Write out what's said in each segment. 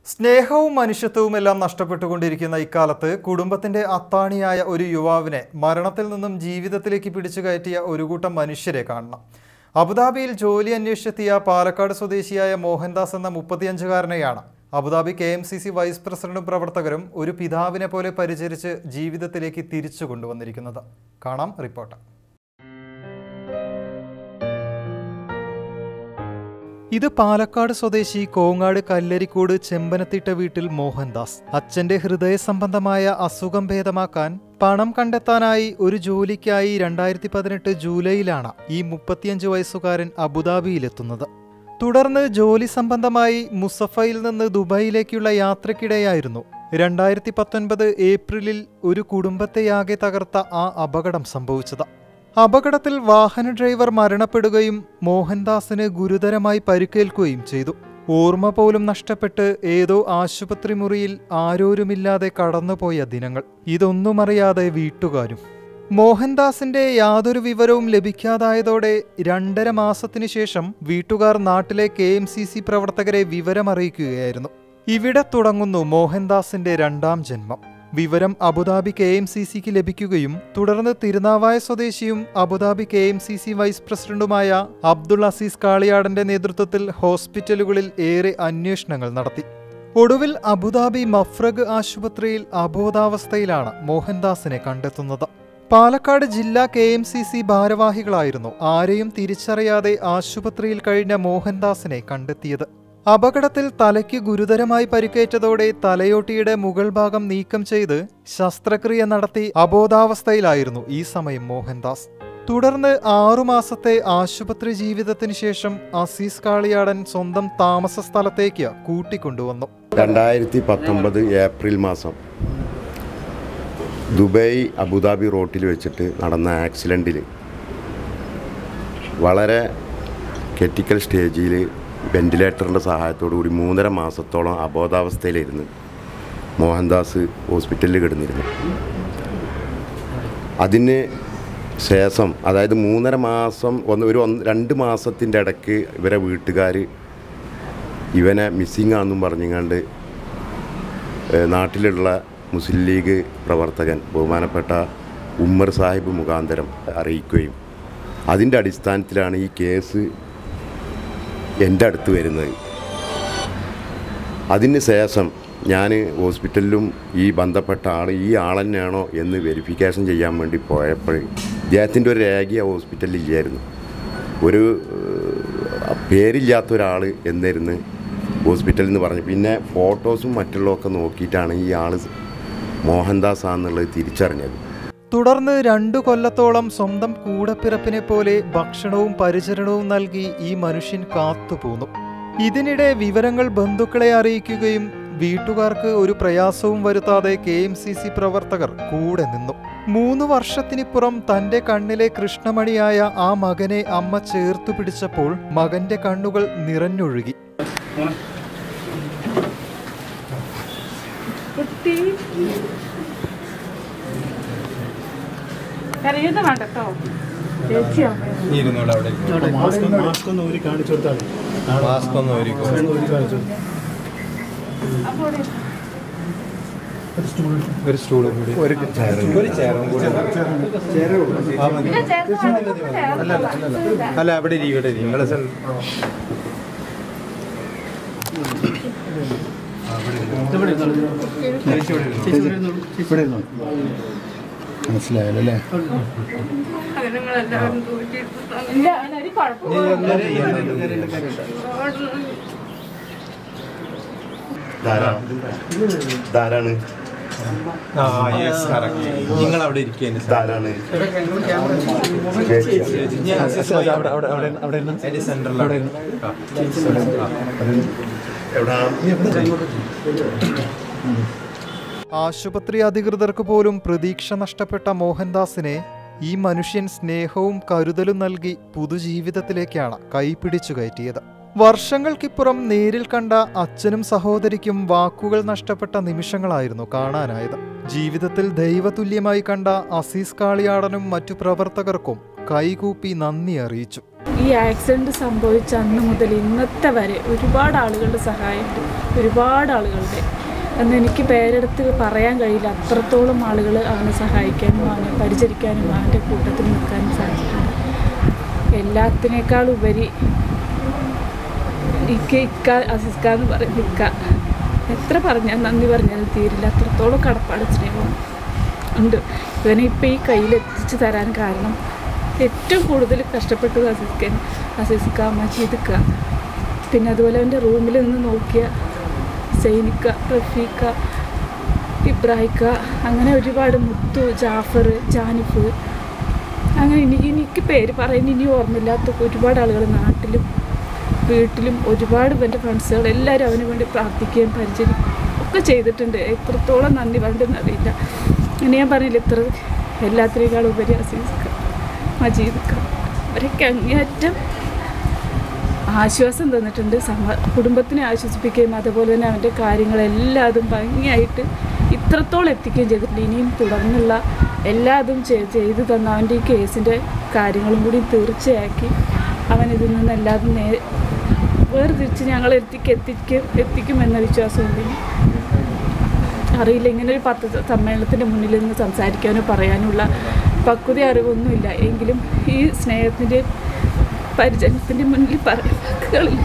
സ്നേഹവും മനുഷ്യത്വവും എല്ലാം നഷ്ടപ്പെട്ടുകൊണ്ടിരിക്കുന്ന ഇക്കാലത്ത് കുടുംബത്തിന്റെ അത്താണിയായ ഒരു യുവാവിനെ മരണത്തിൽ നിന്നും ജീവിതത്തിലേക്ക് പിടിച്ചു കയറ്റിയ ഒരു കൂട്ടം മനുഷ്യരെ കാണണം അബുദാബിയിൽ ജോലി അന്വേഷിച്ചെത്തിയ പാലക്കാട് സ്വദേശിയായ മോഹൻദാസ് എന്ന മുപ്പത്തിയഞ്ചുകാരനെയാണ് Abu Dhabi K M C C vice പ്രസിഡന്റും പ്രവർത്തകരും ഒരു പിതാവിനെ പോലെ പരിചരിച്ച് ജീവിതത്തിലേക്ക് തിരിച്ചു കൊണ്ടുവന്നിരിക്കുന്നത് കാണാം റിപ്പോർട്ട് ഇത് പാലക്കാട് സ്വദേശി കോങ്ങാട് കല്ലരിക്കോട് ചെമ്പനത്തിട്ട വീട്ടിൽ മോഹൻദാസ് അച്ഛന്റെ ഹൃദയ സംബന്ധമായ അസുഖം ഭേദമാക്കാൻ പണം കണ്ടെത്താനായി ഒരു ജോലിക്കായി രണ്ടായിരത്തി പതിനെട്ട് ജൂലൈയിലാണ് ഈ മുപ്പത്തിയഞ്ച് വയസ്സുകാരൻ അബുദാബിയിലെത്തുന്നത് തുടർന്ന് ജോലി സംബന്ധമായി മുസഫയിൽ നിന്ന് ദുബായിലേക്കുള്ള യാത്രക്കിടെയായിരുന്നു രണ്ടായിരത്തി പത്തൊൻപത് ഏപ്രിലിൽ ഒരു കുടുംബത്തെയാകെ തകർത്ത ആ അപകടം സംഭവിച്ചത് അപകടത്തിൽ വാഹന ഡ്രൈവർ മരണപ്പെടുകയും മോഹൻദാസിന് ഗുരുതരമായി പരിക്കേൽക്കുകയും ചെയ്തു ഓർമ്മ പോലും നഷ്ടപ്പെട്ട് ഏതോ ആശുപത്രി മുറിയിൽ ആരോരുമില്ലാതെ കടന്നുപോയ ദിനങ്ങൾ ഇതൊന്നുമറിയാതെ വീട്ടുകാരും മോഹൻദാസിന്റെ യാതൊരു വിവരവും ലഭിക്കാതായതോടെ രണ്ടര മാസത്തിനു ശേഷം വീട്ടുകാർ നാട്ടിലെ കെ എം സി സി പ്രവർത്തകരെ വിവരമറിയിക്കുകയായിരുന്നു ഇവിടെ തുടങ്ങുന്നു മോഹൻദാസിന്റെ രണ്ടാം ജന്മം വിവരം അബുദാബി കെ എം സി സിക്ക് ലഭിക്കുകയും തുടർന്ന് തിരുനാവായ സ്വദേശിയും Abu Dhabi K M C C vice പ്രസിഡന്റുമായ അബ്ദുൾ അസീസ് കാളിയാടന്റെ നേതൃത്വത്തിൽ ഹോസ്പിറ്റലുകളിൽ ഏറെ അന്വേഷണങ്ങൾ നടത്തി ഒടുവിൽ അബുദാബി മഫ്രഗ് ആശുപത്രിയിൽ അബോധാവസ്ഥയിലാണ് മോഹൻദാസിനെ കണ്ടെത്തുന്നത് പാലക്കാട് ജില്ലാ കെ എം സി സി ഭാരവാഹികളായിരുന്നു ആരെയും തിരിച്ചറിയാതെ ആശുപത്രിയിൽ കഴിഞ്ഞ മോഹൻദാസിനെ കണ്ടെത്തിയത് അപകടത്തിൽ തലയ്ക്ക് ഗുരുതരമായി പരിക്കേറ്റതോടെ തലയോട്ടിയുടെ മുകൾ ഭാഗം നീക്കം ചെയ്ത് ശസ്ത്രക്രിയ നടത്തി അബോധാവസ്ഥയിലായിരുന്നു ഈ സമയം മോഹൻദാസ് തുടർന്ന് ആറുമാസത്തെ ആശുപത്രി ജീവിതത്തിന് ശേഷം അസീസ് കാളിയാടൻ സ്വന്തം താമസ സ്ഥലത്തേക്ക് കൂട്ടിക്കൊണ്ടുവന്നു രണ്ടായിരത്തി പത്തൊമ്പത് ഏപ്രിൽ മാസം ദുബായ് അബുദാബി റോട്ടിൽ വെച്ചിട്ട് നടന്ന ആക്സിഡൻറ്റിൽ വളരെ ക്രിറ്റിക്കൽ സ്റ്റേജിൽ വെന്റിലേറ്ററിൻ്റെ സഹായത്തോടു കൂടി മൂന്നര മാസത്തോളം അബോധാവസ്ഥയിലിരുന്ന് മോഹൻദാസ് ഹോസ്പിറ്റലിൽ കിടന്നിരുന്നു അതിന് ശേഷം അതായത് മൂന്നര മാസം ഒന്ന് ഒരു ഒന്ന് രണ്ട് മാസത്തിൻ്റെ ഇടയ്ക്ക് ഇവരെ വീട്ടുകാർ ഇവനെ മിസ്സിങ് ആണെന്നും പറഞ്ഞുകൊണ്ട് ഏഹ് നാട്ടിലുള്ള മുസ്ലിം ലീഗ് പ്രവർത്തകൻ ബഹുമാനപ്പെട്ട ഉമ്മർ സാഹിബ് മുഖാന്തരം അറിയിക്കുകയും അതിൻ്റെ അടിസ്ഥാനത്തിലാണ് ഈ കേസ് എൻ്റെ അടുത്ത് വരുന്നത് അതിന് ശേഷം ഞാൻ ഹോസ്പിറ്റലിലും ഈ ബന്ധപ്പെട്ട ആൾ ഈ ആൾ തന്നെയാണോ എന്ന് വെരിഫിക്കേഷൻ ചെയ്യാൻ വേണ്ടി പോയപ്പോൾ ഇദ്ദേഹത്തിൻ്റെ ഒരു രേഖ ആ ഹോസ്പിറ്റലിൽ ഇല്ലായിരുന്നു ഒരു ഏഹ്, പേരില്ലാത്ത ഒരാൾ എന്നായിരുന്നു ഹോസ്പിറ്റലിൽ നിന്ന് പറഞ്ഞു പിന്നെ ഫോട്ടോസും മറ്റുള്ളതൊക്കെ നോക്കിയിട്ടാണ് ഈ ആൾ മോഹൻദാസ് ആണെന്നുള്ളത് തിരിച്ചറിഞ്ഞത് തുടർന്ന് രണ്ടു കൊല്ലത്തോളം സ്വന്തം കൂടപ്പിറപ്പിനെ പോലെ ഭക്ഷണവും പരിചരണവും നൽകി ഈ മനുഷ്യൻ കാത്തുപോന്നു ഇതിനിടെ വിവരങ്ങൾ ബന്ധുക്കളെ അറിയിക്കുകയും വീട്ടുകാർക്ക് ഒരു പ്രയാസവും വരുത്താതെ കെ എം സി സി പ്രവർത്തകർ കൂടെ നിന്നു മൂന്ന് വർഷത്തിനിപ്പുറം തന്റെ കണ്ണിലെ കൃഷ്ണമണിയായ ആ മകനെ അമ്മ ചേർത്തു പിടിച്ചപ്പോൾ മകന്റെ കണ്ണുകൾ നിറഞ്ഞൊഴുകി കുട്ടി കരയൊന്നും വേണ്ട കേട്ടോ ചേച്ചിയാ മാസ്ക് മാസ്ക് ഒന്ന് ഊരി കാണിച്ചു കൊടുത്താൽ മാസ്ക് ഒന്ന് ഊരി കാണിച്ചു കൊടുത്താൽ. ഒരു സ്റ്റൂളും കൂടി ഒരു ഒരു ചെയറും കൂടി പിന്നെ ചേർത്ത് വേണം. അല്ല അവിടെ ഇരി, ഇവിടെ ഇരി. നിങ്ങളെ സ്ഥലം മനസ്സിലായല്ലോ അല്ലേ ഇല്ല, അതിനൊരു കുഴപ്പമില്ല. ധാരാണ് ആ യെസ് കറക്റ്റ് നിങ്ങൾ അവിടെ ഇരിക്കുക ധാരാണ് അവിടെ അവിടെ അവിടെ അവിടെ അതിന്റെ സെന്ററിൽ അവിടെ എവിടെ ആശുപത്രി അധികൃതർക്ക് പോലും പ്രതീക്ഷ നഷ്ടപ്പെട്ട മോഹൻദാസിനെ ഈ മനുഷ്യൻ സ്നേഹവും കരുതലും നൽകി പുതുജീവിതത്തിലേക്കാണ് കൈപിടിച്ചു കയറ്റിയത് വർഷങ്ങൾക്കിപ്പുറം നേരിൽ കണ്ട അച്ഛനും സഹോദരിക്കും വാക്കുകൾ നഷ്ടപ്പെട്ട നിമിഷങ്ങളായിരുന്നു കാണാനായത് ജീവിതത്തിൽ ദൈവതുല്യമായി കണ്ട അസീസ് കാളിയാടനും മറ്റു പ്രവർത്തകർക്കും കൈകൂപ്പി നന്ദി അറിയിച്ചു ഈ ആക്സിഡന്റ് സംഭവിച്ച അന്ന് മുതൽ ഇന്നത്തെ വരെ ഒരുപാട് ആളുകളുടെ സഹായമുണ്ട് ഒരുപാട് ആളുകളുടെ എന്ന് എനിക്ക് പേരെടുത്ത് പറയാൻ കഴിയില്ല അത്രത്തോളം ആളുകൾ അവനെ സഹായിക്കാനും അവനെ പരിചരിക്കാനും അവൻ്റെ കൂട്ടത്തിൽ നിൽക്കാനും സാധിച്ചിട്ടുണ്ട് എല്ലാത്തിനേക്കാൾ ഉപരി ഇക്ക ഇക്ക അസിസ്ക എന്ന് പറയും ഇക്ക എത്ര പറഞ്ഞാൽ നന്ദി പറഞ്ഞാലും തീരില്ല അത്രത്തോളം കടപ്പാട് സ്നേഹം ഉണ്ട് ഇവനെ ഇപ്പം ഈ കയ്യിലെത്തിച്ച് തരാൻ കാരണം ഏറ്റവും കൂടുതൽ കഷ്ടപ്പെട്ടത് അസിസ്കൻ അസിസ്ക മജീദ്ക്ക പിന്നെ അതുപോലെ അവൻ്റെ റൂമിൽ നിന്ന് നോക്കിയ സൈനിക്ക റഫീക്ക ഇബ്രാഹിക്ക അങ്ങനെ ഒരുപാട് മുത്തു ജാഫർ ജാനിഫ് അങ്ങനെ ഇനി എനിക്ക് പേര് പറയുന്ന ഇനി ഓർമ്മയില്ലാത്ത ഒരുപാട് ആളുകൾ നാട്ടിലും വീട്ടിലും ഒരുപാട് എൻ്റെ ഫ്രണ്ട്സുകൾ എല്ലാവരും അവന് വേണ്ടി പ്രാർത്ഥിക്കുകയും പരിചരിക്കുകയും ഒക്കെ ചെയ്തിട്ടുണ്ട് എത്രത്തോളം നന്ദി പറഞ്ഞെന്ന് അറിയില്ല ഇനി ഞാൻ പറഞ്ഞില്ല ഇത്ര എല്ലാത്തിനേക്കാളും ഉപരി അസീസ്ക്ക മജീദ്ക്ക അവരൊക്കെ അങ്ങേയറ്റം ആശ്വാസം തന്നിട്ടുണ്ട് സമ കുടുംബത്തിനെ ആശ്വസിപ്പിക്കുകയും അതുപോലെ തന്നെ അവൻ്റെ കാര്യങ്ങളെല്ലാതും ഭംഗിയായിട്ട് ഇത്രത്തോളം എത്തിക്കുകയും ചെയ്തിട്ടുണ്ട് ഇനിയും തുടർന്നുള്ള എല്ലാതും ചെയ്- ചെയ്തു തന്ന അവൻ്റെ ഈ കേസിൻ്റെ കാര്യങ്ങളും കൂടി തീർച്ചയാക്കി അവൻ ഇതിൽ നിന്ന് എല്ലാതും നേ വേർതിരിച്ച് ഞങ്ങൾ എത്തിക്ക് എത്തിക്കും എത്തിക്കുമെന്ന വിശ്വാസമുണ്ട് ഇനി. അറിയില്ല ഇങ്ങനെ ഒരു പത്ത് സമ്മേളനത്തിൻ്റെ മുന്നിൽ നിന്ന് സംസാരിക്കാനോ പറയാനുള്ള പക്വത അറിവൊന്നുമില്ല എങ്കിലും ഈ സ്നേഹത്തിൻ്റെ പരിചരണത്തിൻ്റെ മുന്നിൽ പറയാൻ വാക്കുകളില്ല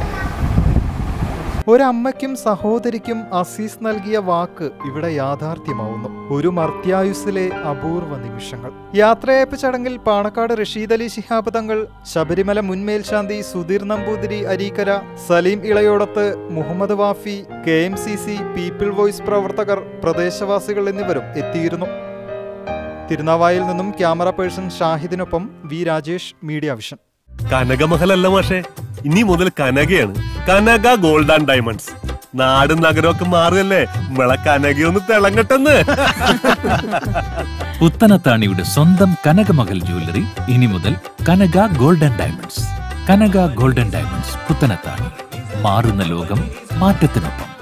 ഒരമ്മയ്ക്കും സഹോദരിക്കും അസീസ് നൽകിയ വാക്ക് ഇവിടെ യാഥാർത്ഥ്യമാവുന്നു ഒരു മർത്യായുസിലെ അപൂർവ നിമിഷങ്ങൾ യാത്രയയപ്പ് ചടങ്ങിൽ പാണക്കാട് റഷീദ് അലി ശിഹാബ് തങ്ങൾ ശബരിമല മുൻ മേൽശാന്തി Sudheer Namboothiri Areekkara Saleem Elayodath Muhammad Wafi K M C C people voice പ്രവർത്തകർ പ്രദേശവാസികൾ എന്നിവരും എത്തിയിരുന്നു തിരുനാവായിൽ നിന്നും ക്യാമറ പേഴ്സൺ ഷാഹിദിനൊപ്പം വി രാജേഷ് മീഡിയ വിഷൻ കനകമഹലല്ല മാഷേ ഇനി മുതൽ കനകയാണ് കനക ഗോൾഡ് ആൻഡ് ഡയമണ്ട്സ് നാടും നഗരമൊക്കെ മാറുകല്ലേ നമ്മളെ കനകയൊന്ന് തിളങ്ങട്ടെന്ന് പുത്തനത്താണിയുടെ സ്വന്തം കനകമകൽ ജ്വല്ലറി ഇനി മുതൽ Kanaka golden diamonds Kanaka golden diamonds Puthanathani മാറുന്ന ലോകം മാറ്റത്തിനൊപ്പം